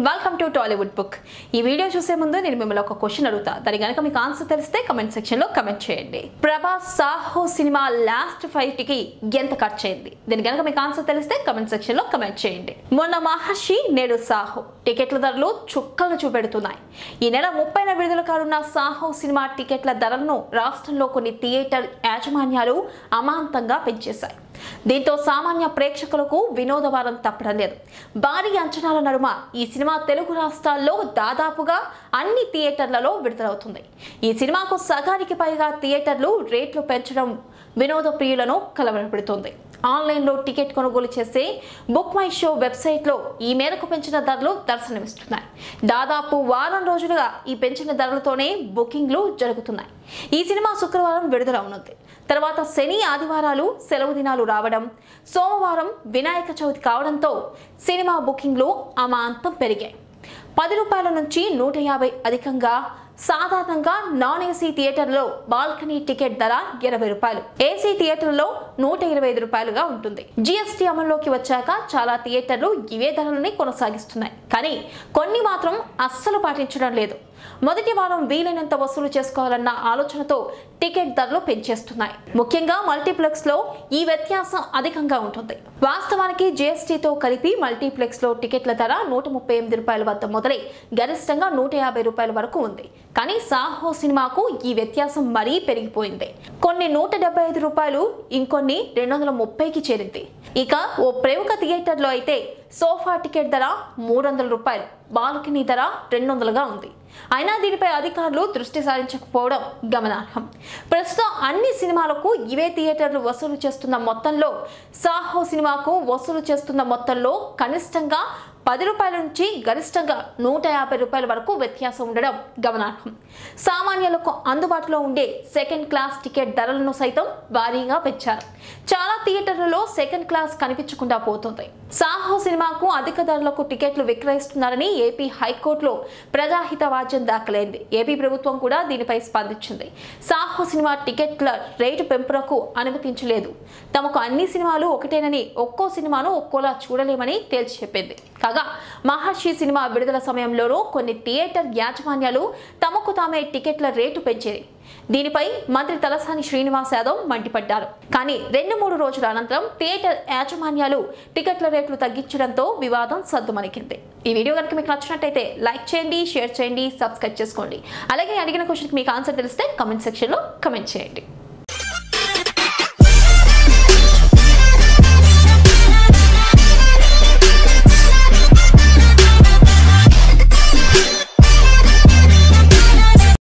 welcome to Tollywood book ఈ video చూసే ముందు నేను మిమ్మల్ని ఒక క్వశ్చన్ అడుగుతా దాని కనుక మీకు ఆన్సర్ తెలిస్తే కమెంట్ సెక్షన్ లో కమెంట్ చేయండి Prabhas Saaho cinema last fight కి ఎంత ఖర్చు అయింది దీని కనుక మీకు ఆన్సర్ తెలిస్తే కమెంట్ సెక్షన్ లో కమెంట్ చేయండి మొన్న మహర్షి నేడు సాహో టికెట్ల ధరలు చుక్కలు చూపెడుతున్నాయి ఈ నెల ముప్పైన విడుదల కానున్న సాహో సినిమా టికెట్ల ధరలను రాష్ట్రంలో కొన్ని థియేటర్ యాజమాన్యాలు అమాంతంగా పెంచేశాయి దీంతో సామాన్య ప్రేక్షకులకు వినోదవారం తప్పడం లేదు భారీ అంచనాల నడుమ ఈ సినిమా తెలుగు రాష్ట్రాల్లో దాదాపుగా అన్ని థియేటర్లలో విడుదలవుతుంది ఈ సినిమాకు సగానికి పైగా థియేటర్లు రేట్లు పెంచడం వినోద ప్రియులను కలవరపెడుతుంది ఆన్లైన్లో టికెట్ కొనుగోలు చేసే బుక్ మై షో వెబ్సైట్లో ఈ మేరకు పెంచిన ధరలు దర్శనమిస్తున్నాయి దాదాపు వారం రోజులుగా ఈ పెంచిన ధరలతోనే బుకింగ్లు జరుగుతున్నాయి ఈ సినిమా శుక్రవారం విడుదల అవునుంది తర్వాత శని ఆదివారాలు సెలవు దినాలు రావడం సోమవారం వినాయక చవితి కావడంతో సినిమా బుకింగ్లు అమాంతం పెరిగాయి పది రూపాయల నుంచి నూట యాభై అధికంగా సాధారణంగా నాన్ ఏసీ థియేటర్లో బాల్కనీ టికెట్ ధర ఇరవై రూపాయలు ఏసీ థియేటర్లో నూట ఇరవై ఐదు రూపాయలుగా ఉంటుంది జిఎస్టీ అమల్లోకి వచ్చాక చాలా థియేటర్లు ఇవే ధరలని కొనసాగిస్తున్నాయి కానీ కొన్ని మాత్రం అస్సలు పాటించడం లేదు మొదటి వారం వీలైనంత వసూలు చేసుకోవాలన్న ఆలోచనతో టికెట్ ధరలు పెంచేస్తున్నాయి ముఖ్యంగా మల్టీప్లెక్స్ లో ఈ వ్యత్యాసం అధికంగా ఉంటుంది వాస్తవానికి జీఎస్టీతో కలిపి మల్టీప్లెక్స్ లో టికెట్ల ధర నూట ముప్పై ఎనిమిది రూపాయల వద్ద మొదలై గరిష్టంగా నూట యాభై రూపాయల వరకు ఉంది కానీ సాహో సినిమాకు ఈ వ్యత్యాసం మరీ పెరిగిపోయింది కొన్ని నూట డెబ్బై ఐదు రూపాయలు ఇంకొన్ని రెండు వందల ముప్పైకి చేరింది ఇక ఓ ప్రముఖ థియేటర్లో అయితే సోఫా టికెట్ ధర మూడు వందల రూపాయలు బాల్కనీ ధర రెండు వందలుగా ఉంది అయినా దీనిపై అధికారులు దృష్టి సారించకపోవడం గమనార్హం ప్రస్తుతం అన్ని సినిమాలకు ఇవే థియేటర్లు వసూలు చేస్తున్న మొత్తంలో సాహో సినిమాకు వసూలు చేస్తున్న మొత్తంలో కనిష్టంగా పది రూపాయల నుంచి గరిష్టంగా నూట యాభై రూపాయల వరకు వ్యత్యాసం ఉండడం గమనార్హం సామాన్యులకు అందుబాటులో ఉండే సెకండ్ క్లాస్ టికెట్ ధరలను సైతం భారీగా పెంచారు చాలా థియేటర్లలో సెకండ్ క్లాస్ కనిపించకుండా పోతుంది సాహో సినిమాకు అధిక ధరలకు టికెట్లు విక్రయిస్తున్నారని ఏపీ హైకోర్టులో ప్రజాహిత వాద్యం దాఖలైంది ఏపీ ప్రభుత్వం కూడా దీనిపై స్పందించింది సాహో సినిమా టికెట్ల రేటు పెంపునకు అనుమతించలేదు తమకు అన్ని సినిమాలు ఒకటేనని ఒక్కో సినిమాను ఒక్కోలా చూడలేమని తేల్చి చెప్పింది కాగా మహర్షి సినిమా విడుదల సమయంలోనూ కొన్ని థియేటర్ యాజమాన్యాలు తమకు తామే టికెట్ల రేటు పెంచేది దీనిపై మంత్రి తలసాని శ్రీనివాస్ యాదవ్ మండిపడ్డారు కానీ రెండు మూడు రోజుల అనంతరం థియేటర్ యాజమాన్యాలు టికెట్ల రేట్లు తగ్గించడంతో వివాదం సద్దుమణికింది ఈ వీడియో కనుక మీకు నచ్చినట్టయితే లైక్ చేయండి షేర్ చేయండి సబ్స్క్రైబ్ చేసుకోండి అలాగే అడిగిన క్వశ్చన్కి మీకు ఆన్సర్ తెలిస్తే కమెంట్ సెక్షన్లో కమెంట్ చేయండి